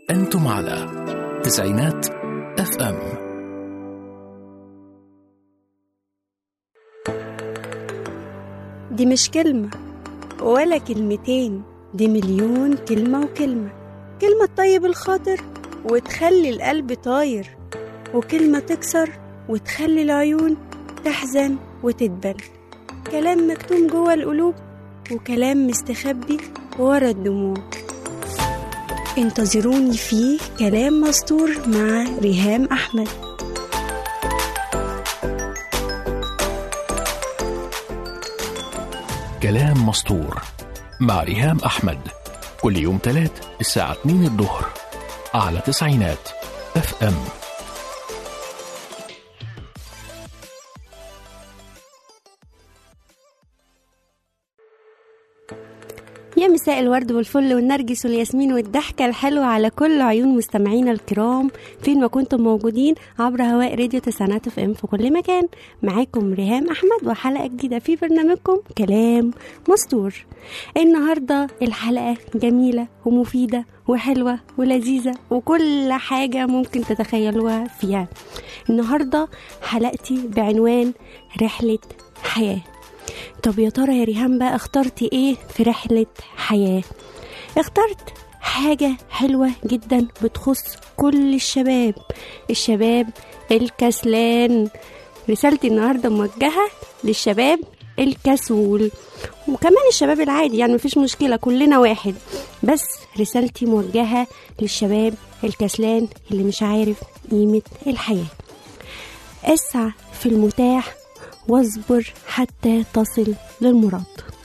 أنتم على تسعينات اف ام دي مش كلمة ولا كلمتين دي مليون كلمة وكلمة كلمة تطيب الخاطر وتخلي القلب طاير وكلمة تكسر وتخلي العيون تحزن وتدبل كلام مكتوم جوه القلوب وكلام مستخبي ورا الدموع انتظروني فيه كلام مستور مع ريهام أحمد كلام مسطور مع ريهام أحمد كل يوم تلات الساعة 2 الظهر على تسعينات اف ام يا مساء الورد والفل والنرجس والياسمين والضحكة الحلوة على كل عيون مستمعينا الكرام فين ما كنتم موجودين عبر هواء راديو تسعينات اف ام في كل مكان معاكم ريهام احمد وحلقة جديدة في برنامجكم كلام مستور النهاردة الحلقة جميلة ومفيدة وحلوة ولذيذة وكل حاجة ممكن تتخيلوها فيها النهاردة حلقتي بعنوان رحلة حياة طب يا ترى يا ريهام بقى اخترتي ايه في رحلة حياة اخترت حاجة حلوة جدا بتخص كل الشباب الشباب الكسلان رسالتي النهاردة موجهة للشباب الكسول وكمان الشباب العادي يعني مفيش مشكلة كلنا واحد بس رسالتي موجهة للشباب الكسلان اللي مش عارف قيمة الحياة اسعى في المتاح واصبر حتى تصل للمراد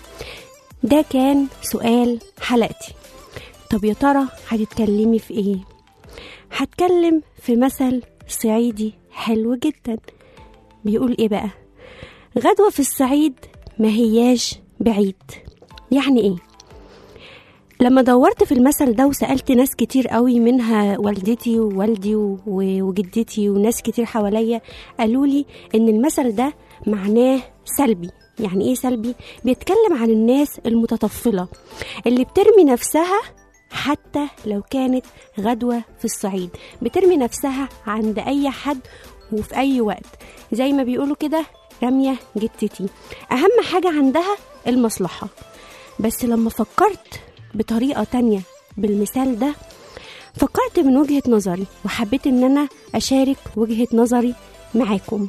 ده كان سؤال حلقتي طب يا ترى هتتكلمي في ايه هتكلم في مثل صعيدي حلو جدا بيقول ايه بقى غدوة في الصعيد ما هياش بعيد يعني ايه لما دورت في المثل ده وسألت ناس كتير قوي منها والدتي ووالدي و- وجدتي وناس كتير حواليا قالوا لي ان المثل ده معناه سلبي يعني ايه سلبي بيتكلم عن الناس المتطفلة اللي بترمي نفسها حتى لو كانت غدوة في الصعيد بترمي نفسها عند أي حد وفي أي وقت زي ما بيقولوا كده رمية جتتي أهم حاجة عندها المصلحة بس لما فكرت بطريقة تانية بالمثال ده فكرت من وجهة نظري وحبيت ان انا اشارك وجهة نظري معاكم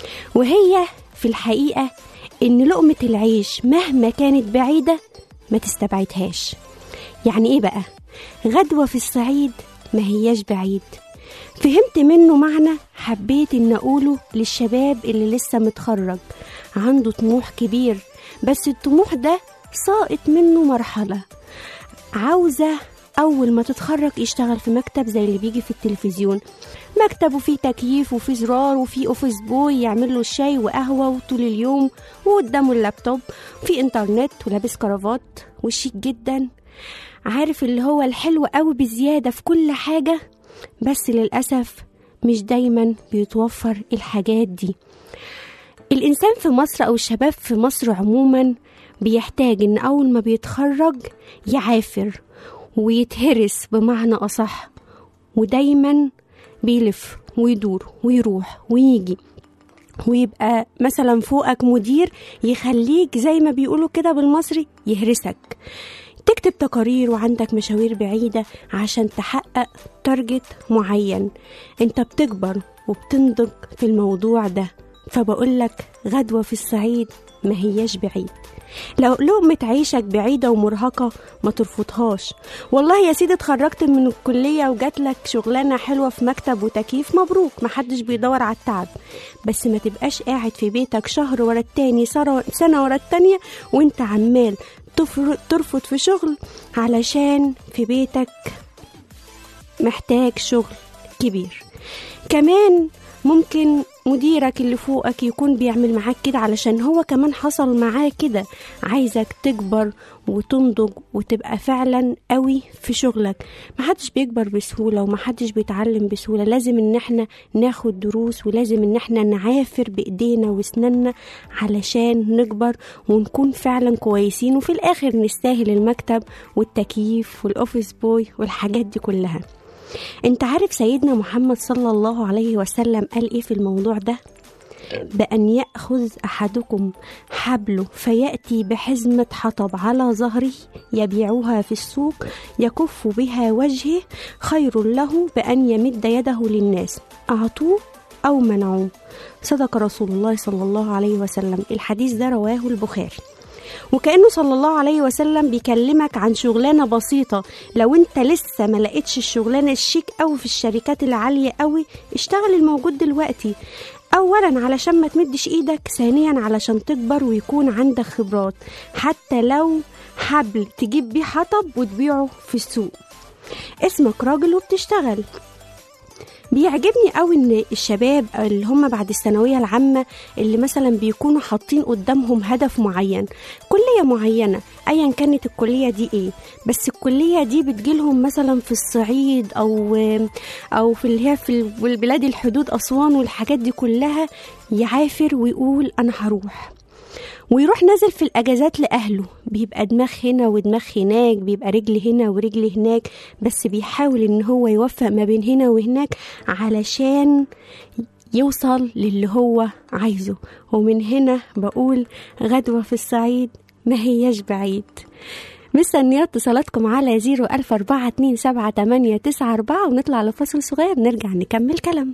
وهي في الحقيقة ان لقمة العيش مهما كانت بعيدة ما تستبعدهاش يعني ايه بقى غدوة في الصعيد ما هياش بعيد فهمت منه معنى حبيت ان اقوله للشباب اللي لسه متخرج عنده طموح كبير بس الطموح ده ساقط منه مرحلة عاوزة أول ما تتخرج يشتغل في مكتب زي اللي بيجي في التلفزيون مكتب وفيه تكييف وفيه زرار وفيه اوفيس بوي يعمل له الشاي وقهوة طول اليوم وقدامه اللابتوب في انترنت ولابس كرافات وشيك جدا عارف اللي هو الحلو قوي بزيادة في كل حاجة بس للأسف مش دايما بيتوفر الحاجات دي الإنسان في مصر أو الشباب في مصر عموما بيحتاج إن أول ما بيتخرج يعافر ويتهرس بمعنى أصح ودايما بيلف ويدور ويروح ويجي ويبقى مثلا فوقك مدير يخليك زي ما بيقولوا كده بالمصري يهرسك تكتب تقارير وعندك مشاوير بعيدة عشان تحقق تارجت معين انت بتكبر وبتنضج في الموضوع ده فبقولك غدوة في الصعيد ما هياش بعيد لو لقمة عيشك بعيدة ومرهقة ما ترفضهاش والله يا سيدي اتخرجت من الكلية وجاتلك شغلانة حلوة في مكتب وتكييف مبروك محدش بيدور على التعب بس ما تبقاش قاعد في بيتك شهر ورا التاني سنة سنة ورا التانية وانت عمال تفر- ترفض في شغل علشان في بيتك محتاج شغل كبير كمان ممكن مديرك اللي فوقك يكون بيعمل معاك كده علشان هو كمان حصل معاه كده عايزك تكبر وتنضج وتبقى فعلا قوي في شغلك محدش بيكبر بسهولة ومحدش بيتعلم بسهولة لازم ان احنا ناخد دروس ولازم ان احنا نعافر بايدينا واسناننا علشان نكبر ونكون فعلا كويسين وفي الاخر نستاهل المكتب والتكييف والاوفيس بوي والحاجات دي كلها انت عارف سيدنا محمد صلى الله عليه وسلم قال ايه في الموضوع ده بأن يأخذ أحدكم حبله فيأتي بحزمة حطب على ظهره يبيعها في السوق يكف بها وجهه خير له بأن يمد يده للناس أعطوه أو منعوه صدق رسول الله صلى الله عليه وسلم الحديث ده رواه البخاري وكأنه صلى الله عليه وسلم بيكلمك عن شغلانة بسيطة لو انت لسه ما لقيتش الشغلانة الشيك أوي في الشركات العالية أوي اشتغل الموجود دلوقتي أولا علشان ما تمدش إيدك ثانيا علشان تكبر ويكون عندك خبرات حتى لو حبل تجيب بيه حطب وتبيعه في السوق اسمك راجل وبتشتغل بيعجبني قوي ان الشباب اللي هم بعد الثانويه العامه اللي مثلا بيكونوا حاطين قدامهم هدف معين كليه معينه ايا كانت الكليه دي ايه بس الكليه دي بتجيلهم مثلا في الصعيد او او في اللي هي في البلاد الحدود اسوان والحاجات دي كلها يعافر ويقول انا هروح ويروح نازل في الاجازات لاهله بيبقى دماغ هنا ودماغ هناك بيبقى رجل هنا ورجل هناك بس بيحاول ان هو يوفق ما بين هنا وهناك علشان يوصل للي هو عايزه ومن هنا بقول غدوة في الصعيد ما هياش بعيد مستنية اتصالاتكم على زيرو ألف أربعة اتنين سبعة تمانية تسعة أربعة ونطلع لفاصل صغير نرجع نكمل كلامنا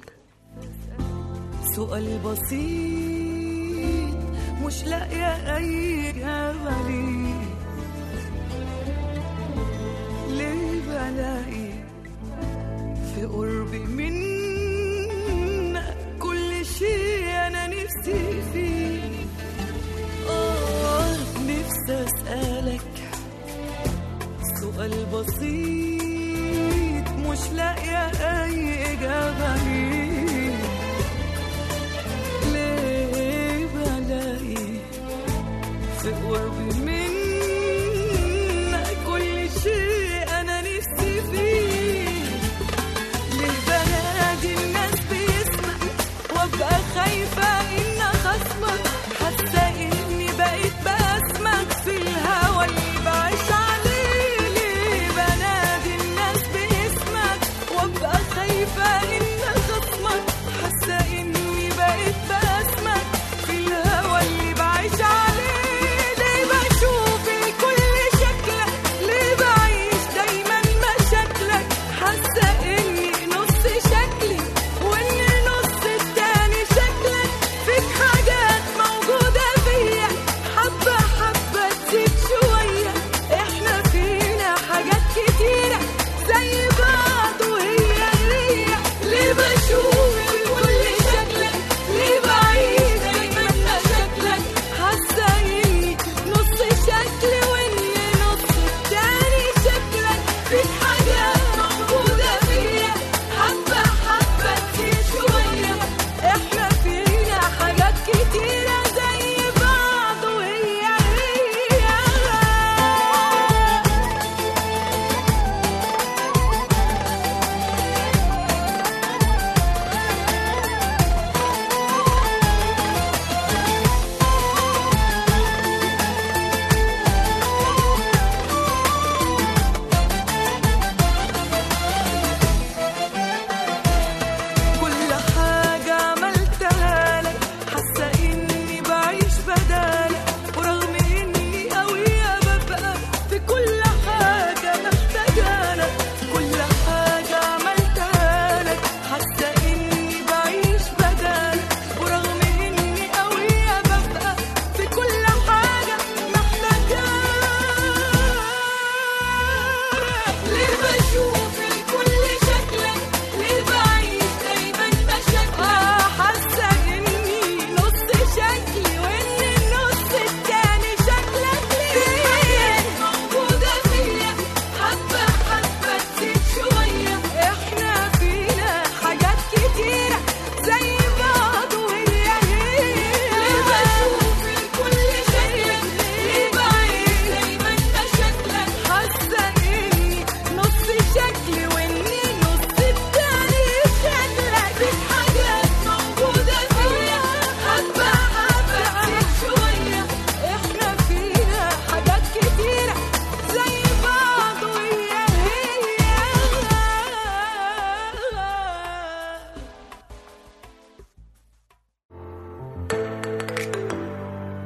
سؤال بسيط مش لاقية أي إجابة ليه ليه بلاقي في قربي منك كل شيء أنا نفسي فيه آه نفسي أسألك سؤال بسيط مش لاقية أي إجابة ليه ليه بلاقي في قربي منك كل شيء أنا نفسي فيه ليه بنادي الناس باسمك وابقى خايفة إن خصمك حاسة إني بقيت باسمك في الهوى اللي بعيش عليه ليه بنادي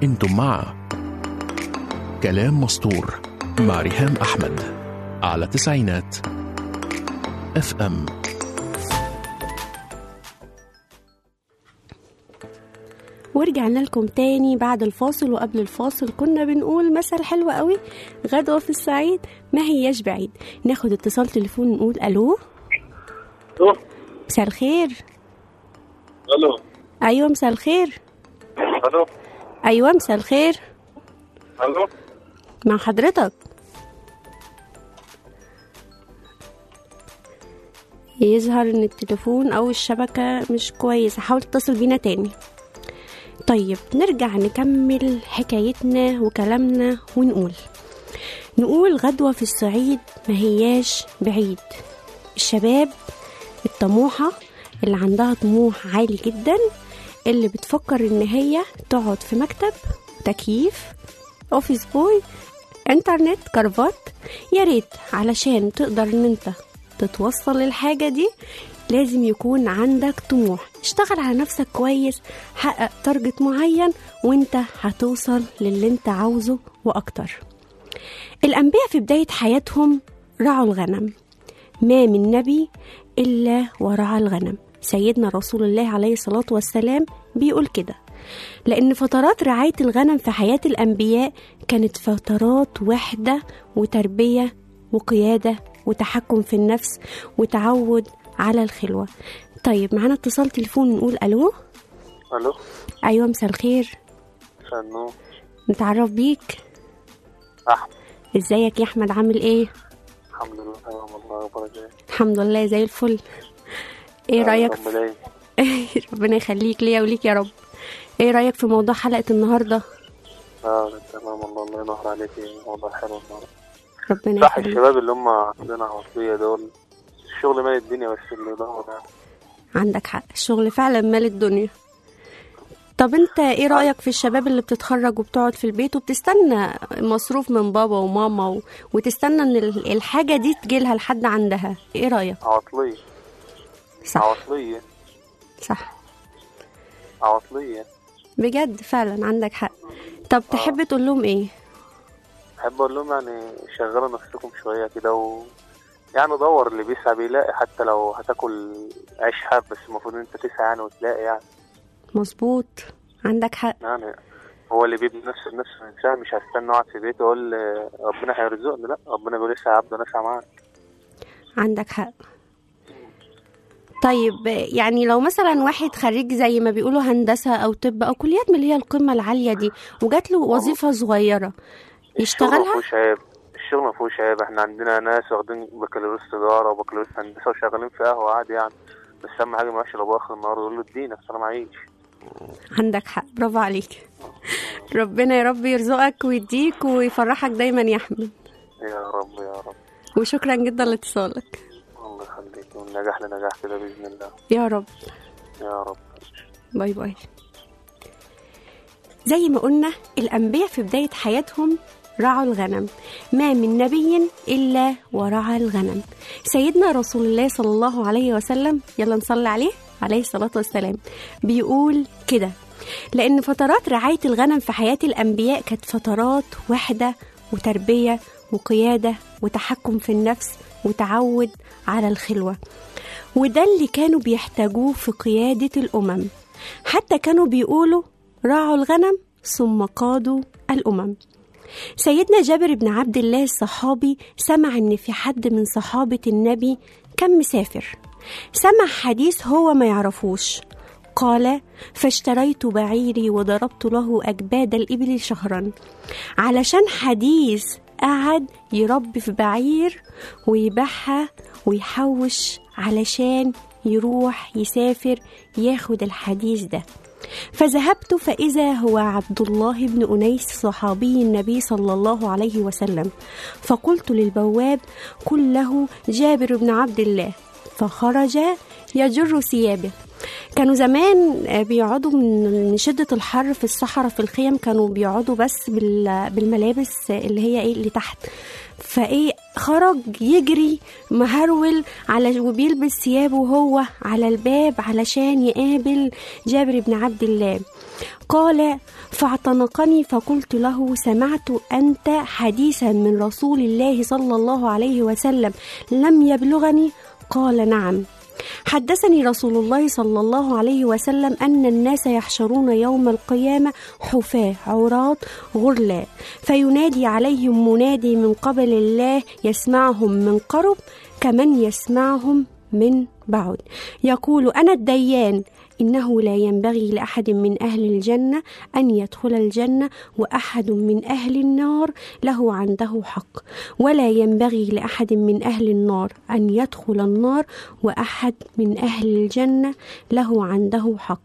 انتم مع كلام مسطور مع ريهام احمد على تسعينات اف ام ورجعنا لكم تاني بعد الفاصل وقبل الفاصل كنا بنقول مثل حلو قوي غدوة في الصعيد ما هياش بعيد ناخد اتصال تليفون نقول الو الو مساء الخير الو ايوه مساء الخير الو ايوه مساء الخير الو مع حضرتك يظهر ان التليفون او الشبكة مش كويسة حاول تتصل بينا تاني طيب نرجع نكمل حكايتنا وكلامنا ونقول نقول غدوة في الصعيد ما هياش بعيد الشباب الطموحة اللي عندها طموح عالي جدا اللي بتفكر ان هي تقعد في مكتب تكييف اوفيس بوي انترنت كرفات يا ريت علشان تقدر ان انت تتوصل للحاجة دي لازم يكون عندك طموح اشتغل على نفسك كويس حقق تارجت معين وانت هتوصل للي انت عاوزه واكتر الانبياء في بداية حياتهم رعوا الغنم ما من نبي الا ورعى الغنم سيدنا رسول الله عليه الصلاة والسلام بيقول كده لأن فترات رعاية الغنم في حياة الأنبياء كانت فترات وحدة وتربية وقيادة وتحكم في النفس وتعود على الخلوة طيب معانا اتصال تليفون نقول ألو الو أيوة مساء الخير فنو نتعرف بيك احمد ازيك يا أحمد عامل ايه الحمد لله تمام والله وبركاته الحمد لله زي الفل ايه رأيك رب العالمين. ربنا يخليك ليا وليك يا رب ايه رأيك في موضوع حلقة النهاردة اه تمام والله الله ينور عليك موضوع حلو النهارده ربنا صح يخليك الشباب اللي هم عندنا عصبية دول الشغل مال الدنيا بس اللي يدور يعني عندك حق الشغل فعلا مال الدنيا طب انت ايه رأيك في الشباب اللي بتتخرج وبتقعد في البيت وبتستنى مصروف من بابا وماما و... وتستنى ان ال- الحاجة دي تجيلها لحد عندها ايه رأيك عواطلية صح عواطلية صح عواطلية بجد فعلا عندك حق طب تحب تقول لهم ايه احب اقول لهم يعني شغلوا نفسكم شوية كده و يعني دور اللي بيسعى بيلاقي حتى لو هتاكل عيش حاب بس المفروض ان انت تسعى يعني وتلاقي يعني مظبوط عندك حق يعني هو اللي بيبني نفسه بنفسه الانسان مش هستنى اقعد في بيته اقول ربنا هيرزقني لا ربنا بيقول اسعى يا عبد انا اسعى معاك عندك حق طيب يعني لو مثلا واحد خريج زي ما بيقولوا هندسة أو طب أو كليات من اللي هي القمة العالية دي وجات له وظيفة صغيرة الشغل ما يشتغلها فيهوش عيب الشغل ما فيهوش عيب احنا عندنا ناس واخدين بكالوريوس تجاره وبكالوريوس هندسه وشغالين في قهوه عادي يعني بس اهم حاجه ما يبقاش لابوه اخر النهار يقول له ادينا اصل انا معيش عندك حق برافو عليك ربنا يا رب يرزقك ويديك ويفرحك دايما يا أحمد يا رب يا رب وشكرا جدا لاتصالك الله يخليك من نجاح لنجاح كده باذن الله يا رب يا رب باي باي زي ما قلنا الأنبياء في بداية حياتهم رعوا الغنم ما من نبي إلا ورعى الغنم سيدنا رسول الله صلى الله عليه وسلم يلا نصلي عليه عليه الصلاة والسلام بيقول كده لأن فترات رعاية الغنم في حياة الأنبياء كانت فترات وحدة وتربية وقيادة وتحكم في النفس وتعود على الخلوة وده اللي كانوا بيحتاجوه في قيادة الأمم حتى كانوا بيقولوا راعوا الغنم ثم قادوا الأمم سيدنا جابر بن عبد الله الصحابي سمع ان في حد من صحابة النبي كان مسافر سمع حديث هو ما يعرفوش قال فاشتريت بعيري وضربت له أجباد الإبل شهرا علشان حديث قعد يربي في بعير ويبيعها ويحوش علشان يروح يسافر ياخد الحديث ده فذهبت فإذا هو عبد الله بن أنيس صحابي النبي صلى الله عليه وسلم فقلت للبواب قل له جابر بن عبد الله فخرج يجر ثيابه كانوا زمان بيقعدوا من شدة الحر في الصحراء في الخيم كانوا بيقعدوا بس بال- بالملابس اللي هي ايه اللي تحت فايه خرج يجري مهرول على وبيلبس ثيابه وهو على الباب علشان يقابل جابر بن عبد الله قال فاعتنقني فقلت له سمعت أنت حديثا من رسول الله صلى الله عليه وسلم لم يبلغني قال نعم حدثني رسول الله صلى الله عليه وسلم أن الناس يحشرون يوم القيامة حفاة عراة غرلاء فينادي عليهم منادي من قبل الله يسمعهم من قرب كمن يسمعهم من بعد يقول أنا الديان إنه لا ينبغي لأحد من أهل الجنة أن يدخل الجنة وأحد من أهل النار له عنده حق ولا ينبغي لأحد من أهل النار أن يدخل النار وأحد من أهل الجنة له عنده حق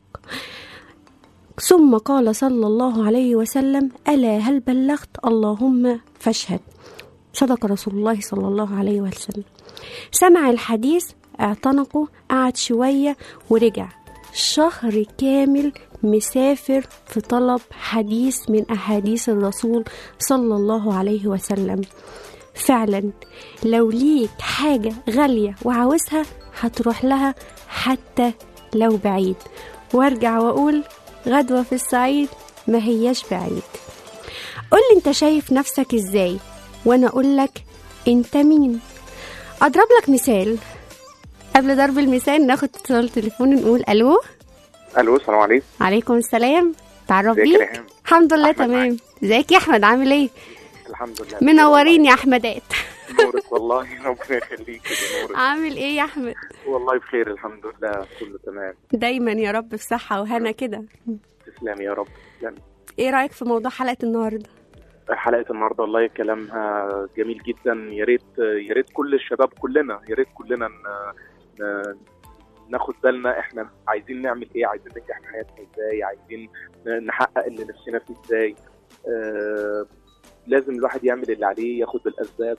ثم قال صلى الله عليه وسلم ألا هل بلغت اللهم فاشهد صدق رسول الله صلى الله عليه وسلم سمع الحديث اعتنقه قعد شوية ورجع شهر كامل مسافر في طلب حديث من أحاديث الرسول صلى الله عليه وسلم فعلا لو ليك حاجة غالية وعاوزها هتروح لها حتى لو بعيد وارجع واقول غدوة في الصعيد ما هياش بعيد قولي انت شايف نفسك ازاي وانا اقولك انت مين اضرب لك مثال قبل ضرب المثال ناخد اتصال تليفون نقول الو الو السلام عليكم عليكم السلام تعرف ازيك يا بيك ريهام الحمد لله أحمد تمام ازيك يا احمد عامل ايه الحمد لله منورين يا احمدات نورك والله ربنا يخليك نورك عامل ايه يا احمد والله بخير الحمد لله كله تمام دايما يا رب في صحة وهنا كده تسلمي يا رب تسلمي ايه رأيك في موضوع حلقة النهاردة حلقة النهارده والله كلامها جميل جدا يا ريت يا ريت كل الشباب كلنا يا ريت كلنا ن- ن- ناخد بالنا احنا عايزين نعمل ايه عايزين ننجح في حياتنا ازاي عايزين ن- نحقق اللي نفسنا فيه ازاي آه لازم الواحد يعمل اللي عليه ياخد بالاسباب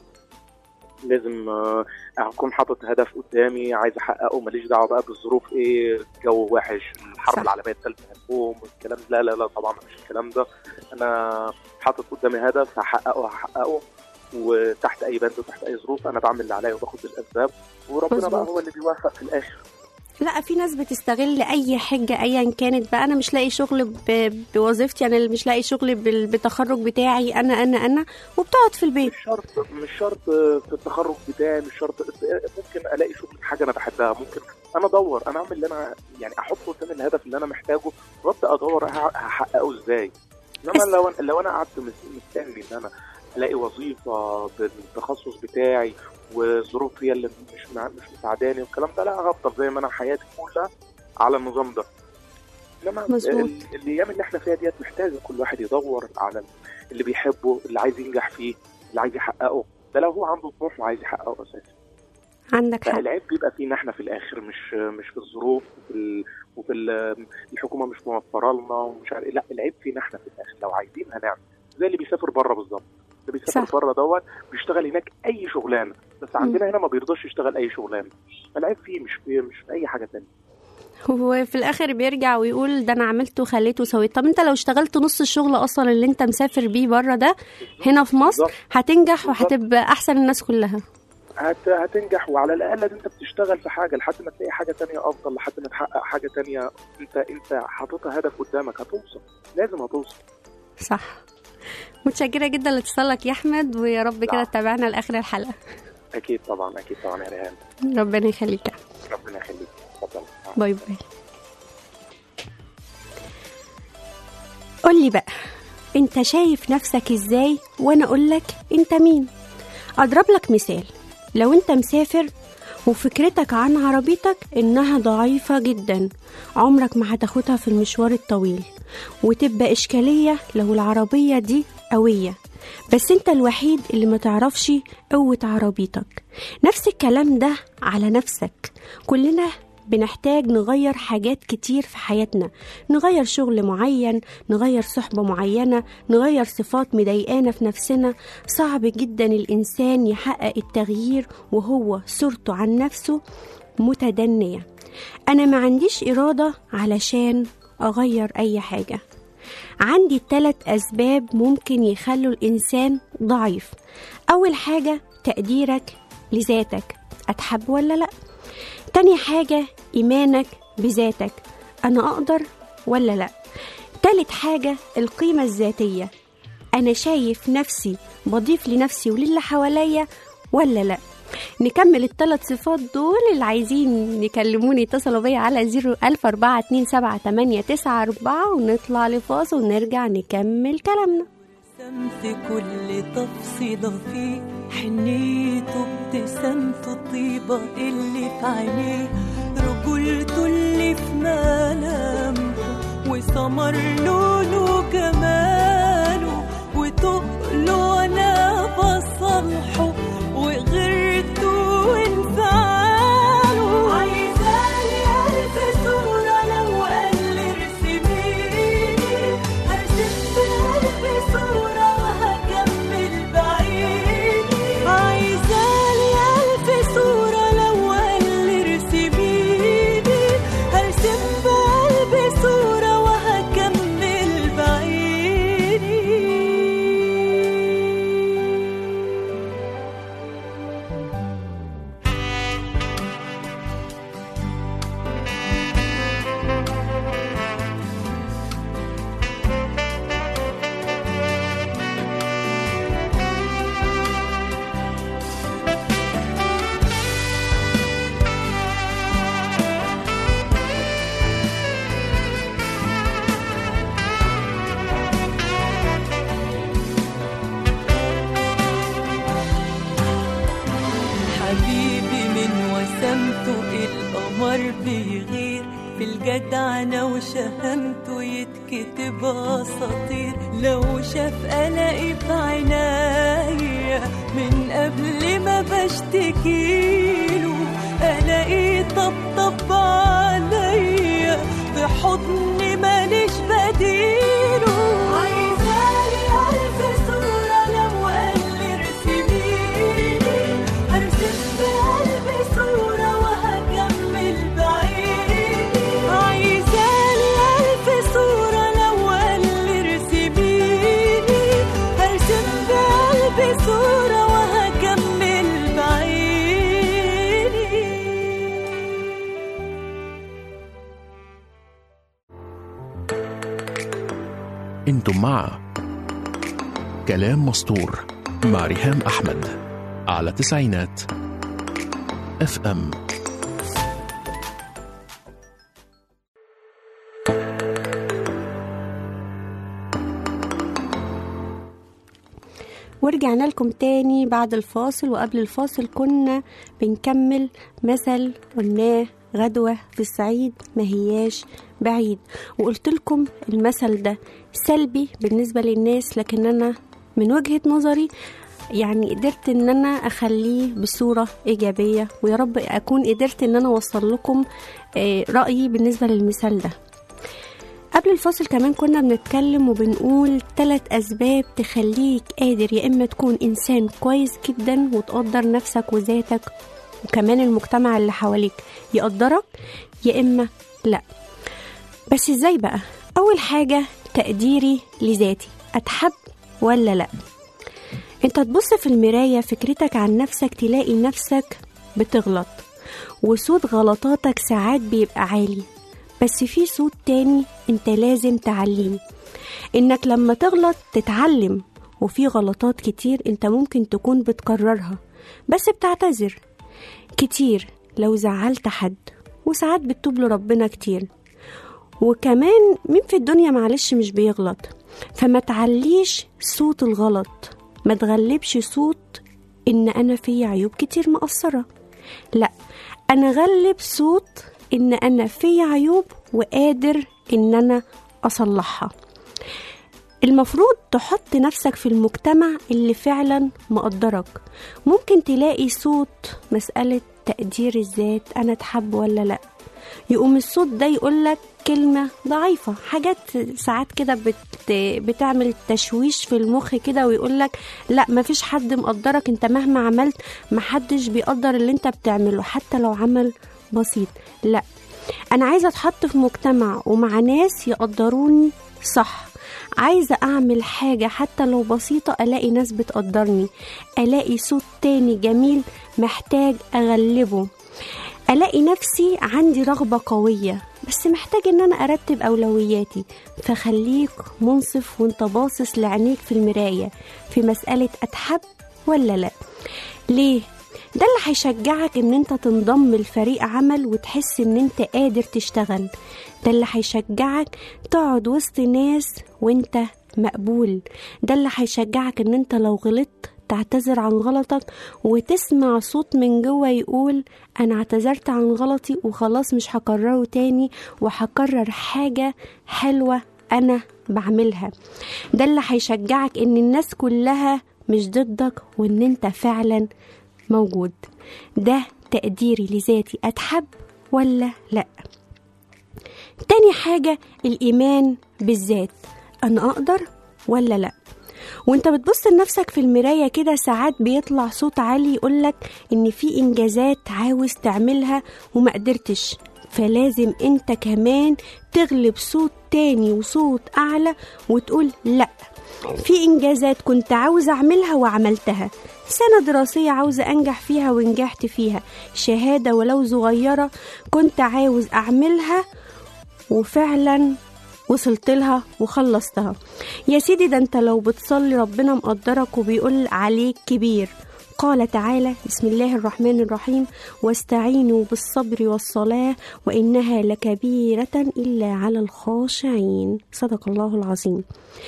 لازم آه، اكون حاطط هدف قدامي عايز احققه ماليش دعوه بقى بالظروف ايه جو وحش الحرب صح. العالميه الثالثه هتقوم والكلام لا لا لا طبعا مفيش الكلام ده انا حاطط قدامي هدف هحققه هحققه وتحت اي بند وتحت اي ظروف انا بعمل اللي عليا وباخد بالاسباب وربنا بقى مظبوط. هو اللي بيوفق في الاخر لا في ناس بتستغل اي حجه ايا كانت بقى انا مش لاقي شغل ب- بوظيفتي انا اللي مش لاقي شغل بال- بالتخرج بتاعي انا انا انا وبتقعد في البيت مش شرط مش شرط في التخرج بتاعي مش شرط ممكن الاقي شغل في حاجه انا بحبها ممكن انا ادور انا اعمل اللي انا يعني احط قدامي الهدف اللي انا محتاجه وابدا ادور ه- هحققه ازاي انما بس- لو لو انا قعدت مس- مستني ان انا الاقي وظيفه بالتخصص بتاعي والظروف هي اللي مش مع- مش مساعداني والكلام ده لا هفضل زي ما انا حياتي كلها على النظام ده انما مظبوط. ال- الايام اللي احنا فيها ديت محتاجه كل واحد يدور على اللي بيحبه اللي عايز ينجح فيه اللي عايز يحققه ده لو هو عنده طموح وعايز يحققه اساسا عندك حق فالعيب بيبقى فينا احنا في الاخر مش مش في الظروف وفي ال... وفي ال... الحكومه مش موفره لنا ومش عارف إيه. لا العيب فينا احنا في الاخر لو عايزين هنعمل زي اللي بيسافر بره بالظبط اللي بيسافر صح. بره دوت بيشتغل هناك اي شغلانه بس عندنا هنا ما بيرضاش يشتغل اي شغلانه فالعيب فيه مش في مش في اي حاجه تانية وفي الاخر بيرجع ويقول ده انا عملت وخليت وسويت طب انت لو اشتغلت نص الشغل اصلا اللي انت مسافر بيه بره ده هنا في مصر بالظبط. هتنجح بالظبط. وهتبقى احسن الناس كلها هت... هتنجح وعلى الاقل انت بتشتغل في حاجه لحد ما تلاقي حاجه تانية افضل لحد ما تحقق حاجه تانية انت انت حاططها هدف قدامك هتوصل لازم هتوصل صح متشكرة جدا لاتصالك يا أحمد ويا رب كده لا. تتابعنا لآخر الحلقة اكيد طبعا اكيد طبعا يا ريهام ربنا يخليك ربنا يخليك اتفضل باي باي قولي بقى انت شايف نفسك ازاي وانا اقولك انت مين اضرب لك مثال لو انت مسافر وفكرتك عن عربيتك انها ضعيفة جدا عمرك ما هتاخدها في المشوار الطويل وتبقى اشكالية لو العربية دي قوية بس انت الوحيد اللي ما تعرفش قوة عربيتك نفس الكلام ده على نفسك كلنا بنحتاج نغير حاجات كتير في حياتنا نغير شغل معين نغير صحبة معينة نغير صفات مضايقانا في نفسنا صعب جدا الإنسان يحقق التغيير وهو صورته عن نفسه متدنية أنا ما عنديش إرادة علشان أغير أي حاجة عندي ثلاث أسباب ممكن يخلوا الإنسان ضعيف أول حاجة تقديرك لذاتك أتحب ولا لأ تاني حاجة إيمانك بذاتك أنا أقدر ولا لأ تالت حاجة القيمة الذاتية أنا شايف نفسي بضيف لنفسي وللي حواليا ولا لأ نكمل الثلاث صفات دول اللي عايزين يكلموني اتصلوا بيا على 014278994 ونطلع لفاصل ونرجع نكمل كلامنا رسمت كل تفصيلة فيه حنيته ابتسامته طيبة اللي في عينيه رجولته اللي في ملامحه وسمر لونه جماله وتقله وانا بصلحه وغيرته وانفعاله عايزالي ألف صورة لو قال لي ارسميني هرسم بقلب صورة وهكمل بعيني عايزالي ألف صورة لو قال لي ارسميني هرسم بقلب صورة وهكمل بعيني حبيبي من وسمته القمر بيغير في الجدعنة وشهامته يتكتب أساطير لو شاف قلقي في عينيا من قبل ما بشتكيله ألاقيه طبطب عليا في حضني ماليش بديله عايزالي ألف صورة لو قال لي ارسميني هرسم بقلبي صورة وهكمل بعيني عايزالي ألف صورة لو قال لي ارسميني هرسم بقلبي صورة وهكمل بعيني انتم مع كلام مسطور مع ريهام احمد على تسعينات اف ام ورجعنا لكم تاني بعد الفاصل وقبل الفاصل كنا بنكمل مثل قلناه غدوة في الصعيد ما هياش بعيد وقلت لكم المثل ده سلبي بالنسبة للناس لكن أنا من وجهة نظري يعني قدرت ان انا اخليه بصورة ايجابية ويا رب اكون قدرت ان انا اوصل لكم آه، رأيي بالنسبة للمثال ده قبل الفاصل كمان كنا بنتكلم وبنقول ثلاث أسباب تخليك قادر يا إما تكون إنسان كويس جدا وتقدر نفسك وذاتك وكمان المجتمع اللي حواليك يقدرك يا إما لأ بس إزاي بقى؟ أول حاجة تقديري لذاتي أتحب ولا لأ انت تبص في المراية فكرتك عن نفسك تلاقي نفسك بتغلط وصوت غلطاتك ساعات بيبقى عالي بس في صوت تاني انت لازم تعليه انك لما تغلط تتعلم وفي غلطات كتير انت ممكن تكون بتكررها بس بتعتذر كتير لو زعلت حد وساعات بتتوب لربنا كتير وكمان مين في الدنيا معلش مش بيغلط فما تعليش صوت الغلط ما تغلبش صوت ان انا في عيوب كتير مقصرة لا انا غلب صوت ان انا في عيوب وقادر ان انا اصلحها المفروض تحط نفسك في المجتمع اللي فعلا مقدرك ممكن تلاقي صوت مسألة تقدير الذات أنا أتحب ولا لأ يقوم الصوت ده يقولك كلمة ضعيفة حاجات ساعات كده بت... بتعمل تشويش في المخ كده ويقولك لا مفيش حد مقدرك انت مهما عملت محدش بيقدر اللي انت بتعمله حتى لو عمل بسيط لا انا عايزة اتحط في مجتمع ومع ناس يقدروني صح عايزة أعمل حاجة حتى لو بسيطة ألاقي ناس بتقدرني ألاقي صوت تاني جميل محتاج أغلبه ألاقي نفسي عندي رغبة قوية بس محتاج إن أنا أرتب أولوياتي فخليك منصف وانت باصص لعينيك في المراية في مسألة أتحب ولا لأ ليه؟ ده اللي هيشجعك ان انت تنضم لفريق عمل وتحس ان انت قادر تشتغل ده اللي هيشجعك تقعد وسط ناس وانت مقبول ده اللي هيشجعك ان انت لو غلطت تعتذر عن غلطك وتسمع صوت من جوه يقول انا اعتذرت عن غلطي وخلاص مش هكرره تاني وهكرر حاجة حلوة انا بعملها ده اللي هيشجعك ان الناس كلها مش ضدك وان انت فعلا موجود ده تقديري لذاتي اتحب ولا لا تاني حاجة الإيمان بالذات أنا أقدر ولا لأ وانت بتبص لنفسك في المراية كده ساعات بيطلع صوت عالي يقولك ان في انجازات عاوز تعملها وما قدرتش فلازم انت كمان تغلب صوت تاني وصوت اعلى وتقول لا في انجازات كنت عاوز اعملها وعملتها سنة دراسية عاوزة أنجح فيها ونجحت فيها شهادة ولو صغيرة كنت عاوز أعملها وفعلا وصلت لها وخلصتها يا سيدي ده انت لو بتصلي ربنا مقدرك وبيقول عليك كبير قال تعالى بسم الله الرحمن الرحيم واستعينوا بالصبر والصلاة وإنها لكبيرة إلا على الخاشعين صدق الله العظيم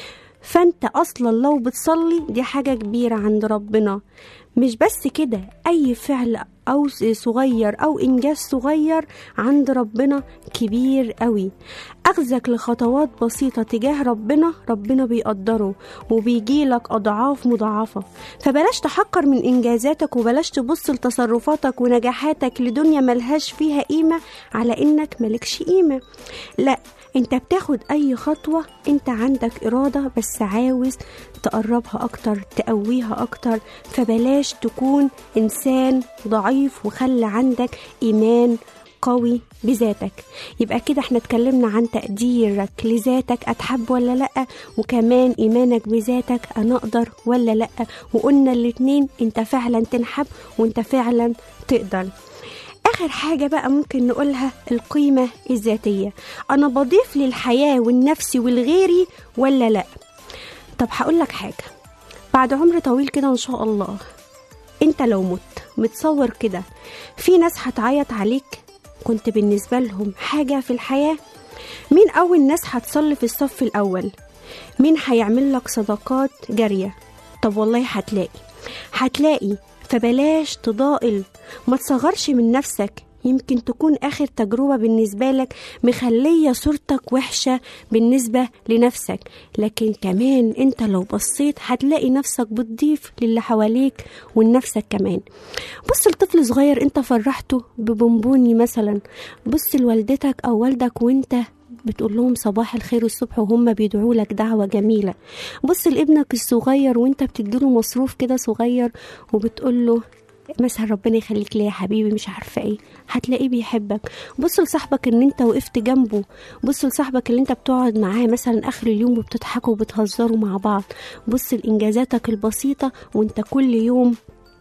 فانت اصلا لو بتصلي دي حاجة كبيرة عند ربنا مش بس كده اي فعل او صغير او انجاز صغير عند ربنا كبير قوي اخذك لخطوات بسيطة تجاه ربنا ربنا بيقدره وبيجيلك اضعاف مضاعفة فبلاش تحقر من انجازاتك وبلاش تبص لتصرفاتك ونجاحاتك لدنيا ملهاش فيها قيمة على انك ملكش قيمة لا انت بتاخد اي خطوة انت عندك ارادة بس عاوز تقربها اكتر تقويها اكتر فبلاش تكون انسان ضعيف وخلي عندك ايمان قوي بذاتك يبقى كده احنا اتكلمنا عن تقديرك لذاتك اتحب ولا لا وكمان ايمانك بذاتك انا اقدر ولا لا وقلنا الاتنين انت فعلا تنحب وانت فعلا تقدر آخر حاجة بقى ممكن نقولها القيمة الذاتية أنا بضيف للحياة والنفس والغيري ولا لأ طب هقولك حاجة بعد عمر طويل كده إن شاء الله أنت لو مت متصور كده في ناس هتعيط عليك كنت بالنسبة لهم حاجة في الحياة مين أول ناس هتصلي في الصف الأول مين هيعمل لك صداقات جارية طب والله هتلاقي هتلاقي فبلاش تضائل ما تصغرش من نفسك يمكن تكون آخر تجربة بالنسبة لك مخلية صورتك وحشة بالنسبة لنفسك لكن كمان انت لو بصيت هتلاقي نفسك بتضيف للي حواليك ولنفسك كمان بص لطفل صغير انت فرحته ببونبوني مثلا بص لوالدتك او والدك وانت بتقول لهم صباح الخير الصبح وهم بيدعوا لك دعوة جميلة بص لابنك الصغير وانت بتديله مصروف كده صغير وبتقول له مثلا ربنا يخليك ليا يا حبيبي مش عارفه ايه هتلاقيه بيحبك بص لصاحبك ان انت وقفت جنبه بص لصاحبك اللي انت بتقعد معاه مثلا اخر اليوم وبتضحكوا وبتهزروا مع بعض بص لانجازاتك البسيطه وانت كل يوم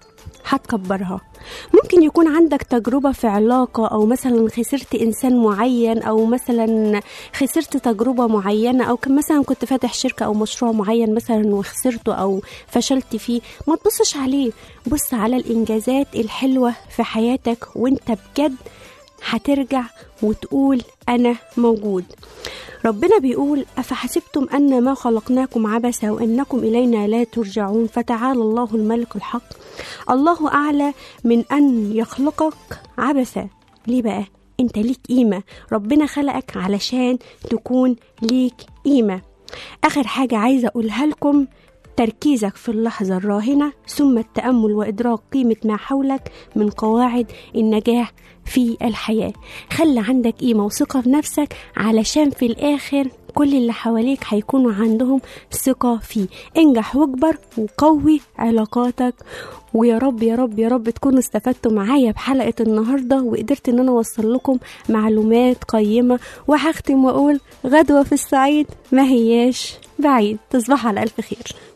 هتكبرها ممكن يكون عندك تجربة في علاقة أو مثلا خسرت إنسان معين أو مثلا خسرت تجربة معينة أو كان مثلا كنت فاتح شركة أو مشروع معين مثلا وخسرته أو فشلت فيه ما تبصش عليه بص على الإنجازات الحلوة في حياتك وانت بجد هترجع وتقول أنا موجود ربنا بيقول أفحسبتم أن ما خلقناكم عبثا وأنكم إلينا لا ترجعون فتعالى الله الملك الحق الله أعلى من أن يخلقك عبثا ليه بقى أنت ليك قيمة ربنا خلقك علشان تكون ليك قيمة آخر حاجة عايزة أقولها لكم تركيزك في اللحظة الراهنة ثم التأمل وإدراك قيمة ما حولك من قواعد النجاح في الحياة خلي عندك قيمة وثقة في نفسك علشان في الآخر كل اللي حواليك هيكونوا عندهم ثقة فيه انجح واكبر وقوي علاقاتك ويا رب يا رب يا رب تكونوا استفدتوا معايا بحلقة النهاردة وقدرت ان انا اوصل لكم معلومات قيمة وهختم واقول غدوة في الصعيد ما هياش بعيد تصبحوا على الف خير